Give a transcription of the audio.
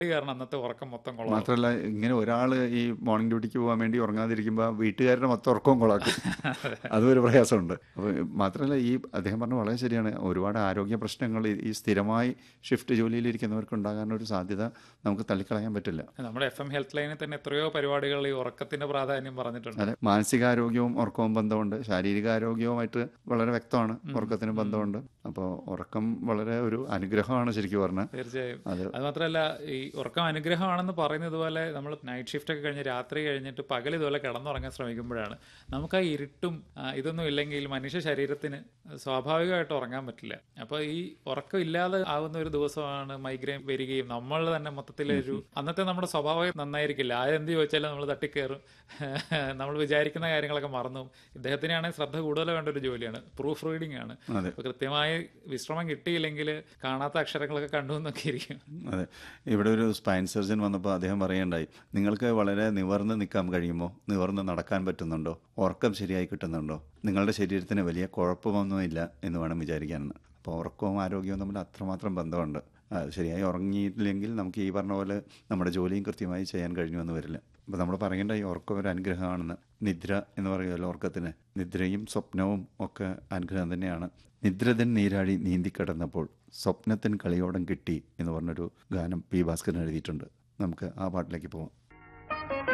കാരണം അന്നത്തെ ഉറക്കം മൊത്തം കൊള്ളാം മാത്രമല്ല ഇങ്ങനെ ഒരാൾ ഈ മോർണിംഗ് ഡ്യൂട്ടിക്ക് പോകാൻ വേണ്ടി ഉറങ്ങാതിരിക്കുമ്പോൾ വീട്ടുകാരുടെ മൊത്തം ഉറക്കവും കൊളാക്കും അതും ഒരു പ്രയാസമുണ്ട് അപ്പോൾ മാത്രമല്ല ഈ അദ്ദേഹം പറഞ്ഞ വളരെ ശരിയാണ് ഒരുപാട് ആരോഗ്യ പ്രശ്നങ്ങൾ ഈ- ഈ സ്ഥിരമായി ഷിഫ്റ്റ് ജോലിയിൽ ഇരിക്കുന്നവർക്ക് ഉണ്ടാകാനൊരു സാധ്യത നമുക്ക് തള്ളിക്കളയാൻ പറ്റില്ല നമ്മുടെ എഫ് എം ഹെൽത്ത് ലൈനിൽ തന്നെ എത്രയോ പരിപാടികൾ ഈ ഉറക്കത്തിന്റെ പ്രാധാന്യം പറഞ്ഞിട്ടുണ്ട് അതെ മാനസികാരോഗ്യവും ഉറക്കവും ബന്ധമുണ്ട് ശാരീരികാരോഗ്യവുമായിട്ട് വളരെ വ്യക്തമാണ് ഉറക്കത്തിന് ബന്ധമുണ്ട് അപ്പോൾ ഉറക്കം വളരെ ഒരു അനുഗ്രഹമാണ് ശരിക്കും പറഞ്ഞാൽ തീർച്ചയായും അത് അത് മാത്രമല്ല ഈ ഉറക്കം അനുഗ്രഹമാണെന്ന് പറയുന്നത് പോലെ നമ്മൾ നൈറ്റ് ഷിഫ്റ്റ് ഒക്കെ കഴിഞ്ഞ് രാത്രി കഴിഞ്ഞിട്ട് പകൽ ഇതുപോലെ കിടന്നുറങ്ങാൻ ശ്രമിക്കുമ്പോഴാണ് നമുക്ക് ആ ഇരുട്ടും ആ, ഇതൊന്നും ഇല്ലെങ്കിൽ മനുഷ്യ ശരീരത്തിന് സ്വാഭാവികമായിട്ട് ഉറങ്ങാൻ പറ്റില്ല അപ്പോൾ ഈ ഉറക്കം ഇല്ലാതെ ആവുന്ന ഒരു ദിവസമാണ് മൈഗ്രെയിൻ വരികയും നമ്മൾ തന്നെ മൊത്തത്തിലൊരു അന്നത്തെ നമ്മുടെ സ്വഭാവം നന്നായിരിക്കില്ല ആരെന്ത് ചോദിച്ചാലും നമ്മൾ തട്ടിക്കയറും നമ്മൾ വിചാരിക്കുന്ന കാര്യങ്ങളൊക്കെ മറന്നു ഇദ്ദേഹത്തിനാണെങ്കിൽ ശ്രദ്ധ കൂടുതൽ വേണ്ട ഒരു ജോലിയാണ് പ്രൂഫ് റീഡിംഗ് ആണ് അതെ അപ്പോൾ കൃത്യമായി വിശ്രമം കിട്ടിയില്ലെങ്കിൽ കാണാത്ത അക്ഷരങ്ങളൊക്കെ കണ്ടു എന്നൊക്കെ ഇരിക്കും അതെ ഇവിടെ ഒരു സ്പൈൻ സർജൻ വന്നപ്പോൾ അദ്ദേഹം പറയുണ്ടായി നിങ്ങൾക്ക് വളരെ നിവർന്ന് നിൽക്കാൻ കഴിയുമോ നിവർന്ന് നടക്കാൻ പറ്റുന്നുണ്ടോ ഉറക്കം ശരിയായി കിട്ടുന്നുണ്ടോ നിങ്ങളുടെ ശരീരത്തിന് വലിയ കുഴപ്പമൊന്നുമില്ല എന്ന് വേണം വിചാരിക്കാനെന്ന് അപ്പോൾ ഉറക്കവും ആരോഗ്യവും തമ്മിൽ അത്രമാത്രം ബന്ധമുണ്ട് ആ, ശരിയായി ഉറങ്ങിയിട്ടില്ലെങ്കിൽ നമുക്ക് ഈ പറഞ്ഞ പോലെ നമ്മുടെ ജോലിയും കൃത്യമായി ചെയ്യാൻ കഴിഞ്ഞുവെന്ന് വരില്ല അപ്പോൾ നമ്മൾ പറയേണ്ട ഈ ഉറക്കം ഒരു അനുഗ്രഹമാണെന്ന് നിദ്ര എന്ന് പറയുമല്ലോ ഉറക്കത്തിന് നിദ്രയും സ്വപ്നവും ഒക്കെ അനുഗ്രഹം തന്നെയാണ് നിദ്രതൻ നീരാഴി നീന്തിക്കിടന്നപ്പോൾ സ്വപ്നത്തിൻ കളിയോടം കിട്ടി എന്ന് പറഞ്ഞൊരു ഗാനം പി ഭാസ്കരൻ എഴുതിയിട്ടുണ്ട് നമുക്ക് ആ പാട്ടിലേക്ക് പോവാം